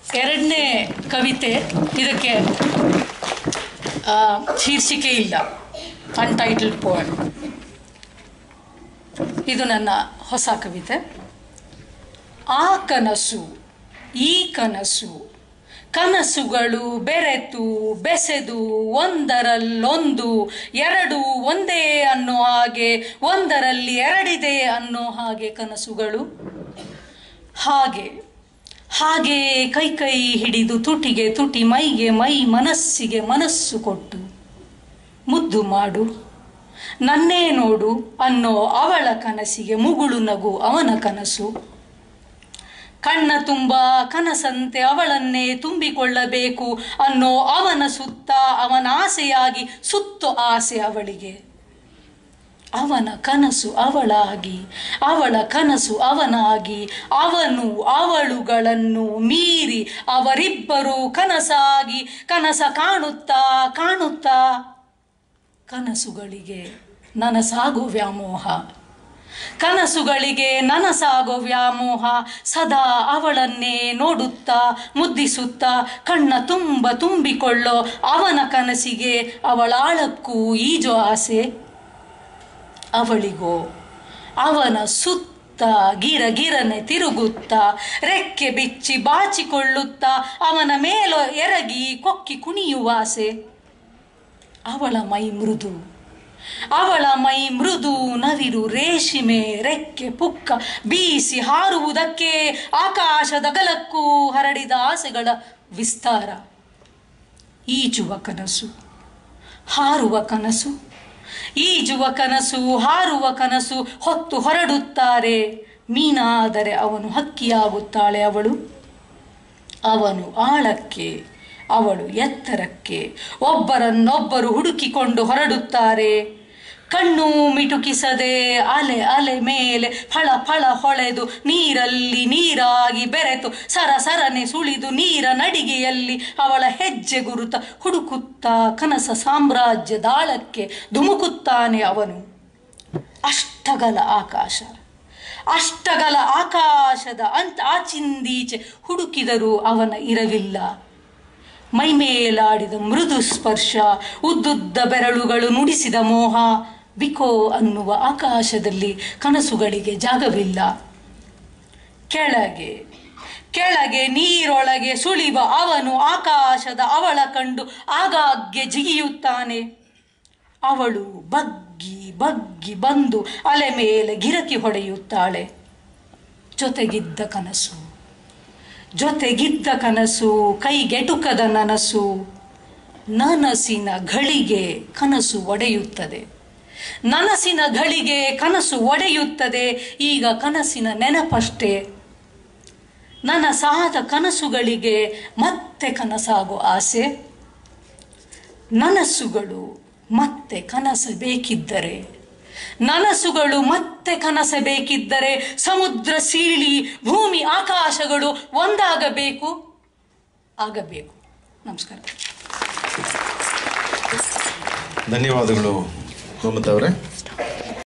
ಎರಡನೇ ಕವಿತೆ ಇದಕ್ಕೆ ಆ, ಶೀರ್ಷಿಕೆ ಇಲ್ಲ ಅನ್ಟೈಟಲ್ಡ್ ಪೋಯಮ್ ಇದು ನನ್ನ ಹೊಸ ಕವಿತೆ ಆ ಕನಸು ಈ ಕನಸು ಕನಸುಗಳು ಬೆರೆತು ಬೆಸೆದು ಒಂದರಲ್ಲೊಂದು ಎರಡು ಒಂದೇ ಅನ್ನೋ ಹಾಗೆ ಒಂದರಲ್ಲಿ ಎರಡಿದೆ ಅನ್ನೋ ಹಾಗೆ ಕನಸುಗಳು ಹಾಗೆ ಹಾಗೆ ಕೈ ಕೈ ಹಿಡಿದು ತುಟಿಗೆ ತುಟಿ ಮೈಗೆ ಮೈ ಮನಸ್ಸಿಗೆ ಮನಸ್ಸು ಕೊಟ್ಟು ಮುದ್ದು ಮಾಡು ನನ್ನೇ ನೋಡು ಅನ್ನೋ ಅವಳ ಕನಸಿಗೆ ಮುಗುಳು ನಗು ಅವನ ಕನಸು ಕಣ್ಣ ತುಂಬ ಕನಸಂತೆ ಅವಳನ್ನೇ ತುಂಬಿಕೊಳ್ಳಬೇಕು ಅನ್ನೋ ಅವನ ಸುತ್ತ ಅವನ ಆಸೆಯಾಗಿ ಸುತ್ತು ಆಸೆ ಅವಳಿಗೆ ಅವನ ಕನಸು ಅವಳಾಗಿ ಅವಳ ಕನಸು ಅವನಾಗಿ ಅವನು ಅವಳುಗಳನ್ನು ಮೀರಿ ಅವರಿಬ್ಬರು ಕನಸಾಗಿ ಕನಸ ಕಾಣುತ್ತಾ ಕಾಣುತ್ತಾ ಕನಸುಗಳಿಗೆ ನನಸಾಗೋ ವ್ಯಾಮೋಹ ಕನಸುಗಳಿಗೆ ನನಸಾಗೋ ವ್ಯಾಮೋಹ ಸದಾ ಅವಳನ್ನೇ ನೋಡುತ್ತಾ ಮುದ್ದಿಸುತ್ತಾ ಕಣ್ಣ ತುಂಬ ತುಂಬಿಕೊಳ್ಳೋ ಅವನ ಕನಸಿಗೆ ಅವಳಾಳಕ್ಕೂ ಈಜೋ ಆಸೆ ಅವಳಿಗೋ ಅವನ ಸುತ್ತ ಗಿರ ಗಿರನೆ ತಿರುಗುತ್ತಾ ರೆಕ್ಕೆ ಬಿಚ್ಚಿ ಬಾಚಿಕೊಳ್ಳುತ್ತಾ ಅವನ ಮೇಲೋ ಎರಗಿ ಕೊಕ್ಕಿ ಕುಣಿಯುವ ಆಸೆ ಅವಳ ಮೈ ಮೃದು ಅವಳ ಮೈ ಮೃದು ನವಿರು ರೇಷ್ಮೆ ರೆಕ್ಕೆ ಪುಕ್ಕ ಬೀಸಿ ಹಾರುವುದಕ್ಕೆ ಆಕಾಶದ ಗಲಕ್ಕೂ ಹರಡಿದ ಆಸೆಗಳ ವಿಸ್ತಾರ ಈಜುವ ಕನಸು ಹಾರುವ ಕನಸು ಈಜುವ ಕನಸು ಹಾರುವ ಕನಸು ಹೊತ್ತು ಹೊರಡುತ್ತಾರೆ ಮೀನಾದರೆ ಅವನು ಹಕ್ಕಿಯಾಗುತ್ತಾಳೆ ಅವಳು ಅವನು ಆಳಕ್ಕೆ ಅವಳು ಎತ್ತರಕ್ಕೆ ಒಬ್ಬರನ್ನೊಬ್ಬರು ಹುಡುಕಿಕೊಂಡು ಹೊರಡುತ್ತಾರೆ ಕಣ್ಣು ಮಿಟುಕಿಸದೆ ಅಲೆ ಅಲೆ ಮೇಲೆ ಫಳ ಫಳ ಹೊಳೆದು ನೀರಲ್ಲಿ ನೀರಾಗಿ ಬೆರೆತು ಸರ ಸರನೆ ಸುಳಿದು ನೀರ ನಡಿಗೆಯಲ್ಲಿ ಅವಳ ಹೆಜ್ಜೆ ಗುರುತ ಹುಡುಕುತ್ತಾ ಕನಸ ಸಾಮ್ರಾಜ್ಯದಾಳಕ್ಕೆ ಧುಮುಕುತ್ತಾನೆ ಅವನು ಅಷ್ಟಗಲ ಆಕಾಶ ಅಷ್ಟಗಲ ಆಕಾಶದ ಅಂತ ಆಚಿಂದೀಚೆ ಹುಡುಕಿದರೂ ಅವನ ಇರವಿಲ್ಲ ಮೈಮೇಲಾಡಿದ ಮೃದು ಸ್ಪರ್ಶ ಉದ್ದುದ್ದ ಬೆರಳುಗಳು ನುಡಿಸಿದ ಮೋಹ ಬಿಕೋ ಅನ್ನುವ ಆಕಾಶದಲ್ಲಿ ಕನಸುಗಳಿಗೆ ಜಾಗವಿಲ್ಲ ಕೆಳಗೆ ಕೆಳಗೆ ನೀರೊಳಗೆ ಸುಳಿವ ಅವನು ಆಕಾಶದ ಅವಳ ಕಂಡು ಆಗಾಗ್ಗೆ ಜಿಗಿಯುತ್ತಾನೆ ಅವಳು ಬಗ್ಗಿ ಬಗ್ಗಿ ಬಂದು ಅಲೆ ಮೇಲೆ ಗಿರಕಿ ಹೊಡೆಯುತ್ತಾಳೆ ಜೊತೆಗಿದ್ದ ಕನಸು ಜೊತೆಗಿದ್ದ ಕನಸು ಕೈಗೆಟುಕದ ನನಸು ನನಸಿನ ಘಳಿಗೆ ಕನಸು ಒಡೆಯುತ್ತದೆ ನನಸಿನ ಘಳಿಗೆ ಕನಸು ಒಡೆಯುತ್ತದೆ ಈಗ ಕನಸಿನ ನೆನಪಷ್ಟೇ ನನಸಾದ ಕನಸುಗಳಿಗೆ ಮತ್ತೆ ಕನಸಾಗೋ ಆಸೆ ನನಸುಗಳು ಮತ್ತೆ ಕನಸಬೇಕಿದ್ದರೆ ನನಸುಗಳು ಮತ್ತೆ ಕನಸಬೇಕಿದ್ದರೆ ಸಮುದ್ರ ಸೀಳಿ ಭೂಮಿ ಆಕಾಶಗಳು ಒಂದಾಗಬೇಕು ಆಗಬೇಕು ನಮಸ್ಕಾರ ಧನ್ಯವಾದಗಳು ಮಮತಾ ಅವರೇ